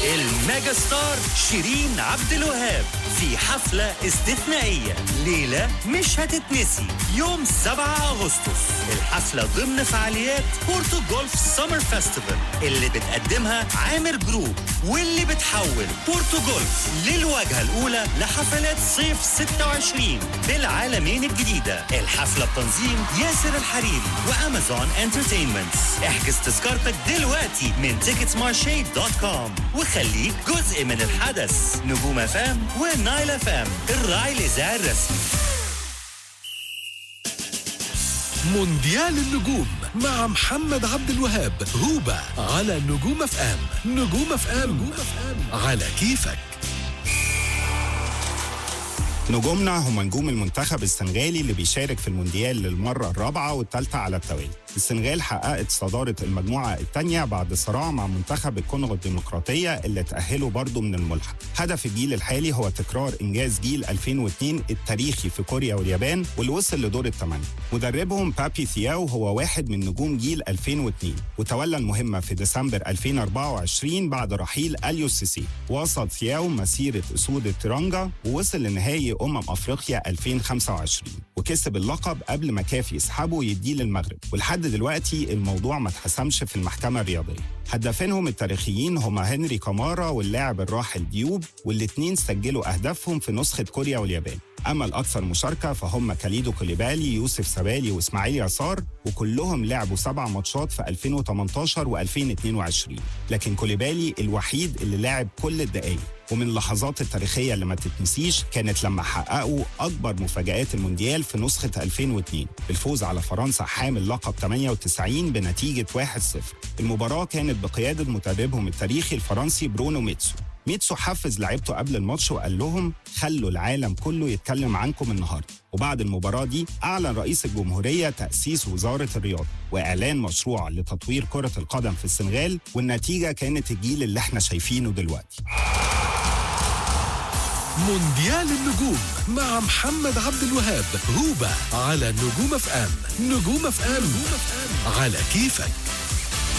الميجا ستار شيرين عبد الوهاب في حفلة استثنائية ليلة مش هتتنسي يوم 7 أغسطس الحفلة ضمن فعاليات بورتو جولف سمر فيستيفال اللي بتقدمها عامر جروب واللي بتحول بورتو جولف للواجهة الأولى لحفلات صيف 26 بالعالمين الجديدة الحفلة بتنظيم ياسر الحريري وأمازون انترتينمنت احجز تذكرتك دلوقتي من مارشي دوت كوم وخليك جزء من الحدث نجوم فام ونايل فام الراعي الإذاعي الرسمي مونديال النجوم مع محمد عبد الوهاب هوبا على نجوم اف ام نجوم اف ام على كيفك نجومنا هم نجوم المنتخب السنغالي اللي بيشارك في المونديال للمرة الرابعة والثالثة على التوالي السنغال حققت صدارة المجموعة الثانية بعد صراع مع منتخب الكونغو الديمقراطية اللي تأهلوا برضه من الملحق هدف الجيل الحالي هو تكرار إنجاز جيل 2002 التاريخي في كوريا واليابان واللي وصل لدور الثمانية مدربهم بابي ثياو هو واحد من نجوم جيل 2002 وتولى المهمة في ديسمبر 2024 بعد رحيل أليو سيسي وصل ثياو مسيرة أسود الترانجا ووصل لنهائي أمم أفريقيا 2025 وكسب اللقب قبل ما كاف يسحبه يديه للمغرب ولحد دلوقتي الموضوع ما اتحسمش في المحكمة الرياضية هدافينهم التاريخيين هما هنري كامارا واللاعب الراحل ديوب والاتنين سجلوا أهدافهم في نسخة كوريا واليابان أما الأكثر مشاركة فهم كاليدو كوليبالي يوسف سبالي وإسماعيل يسار وكلهم لعبوا سبع ماتشات في 2018 و2022 لكن كوليبالي الوحيد اللي لعب كل الدقايق ومن اللحظات التاريخية اللي ما تتنسيش كانت لما حققوا أكبر مفاجآت المونديال في نسخة 2002 بالفوز على فرنسا حامل لقب 98 بنتيجة 1-0 المباراة كانت بقيادة مدربهم التاريخي الفرنسي برونو ميتسو ميتسو حفز لعيبته قبل الماتش وقال لهم خلوا العالم كله يتكلم عنكم النهارده وبعد المباراة دي أعلن رئيس الجمهورية تأسيس وزارة الرياضة وإعلان مشروع لتطوير كرة القدم في السنغال والنتيجة كانت الجيل اللي احنا شايفينه دلوقتي مونديال النجوم مع محمد عبد الوهاب هوبا على نجوم اف ام نجوم اف ام على كيفك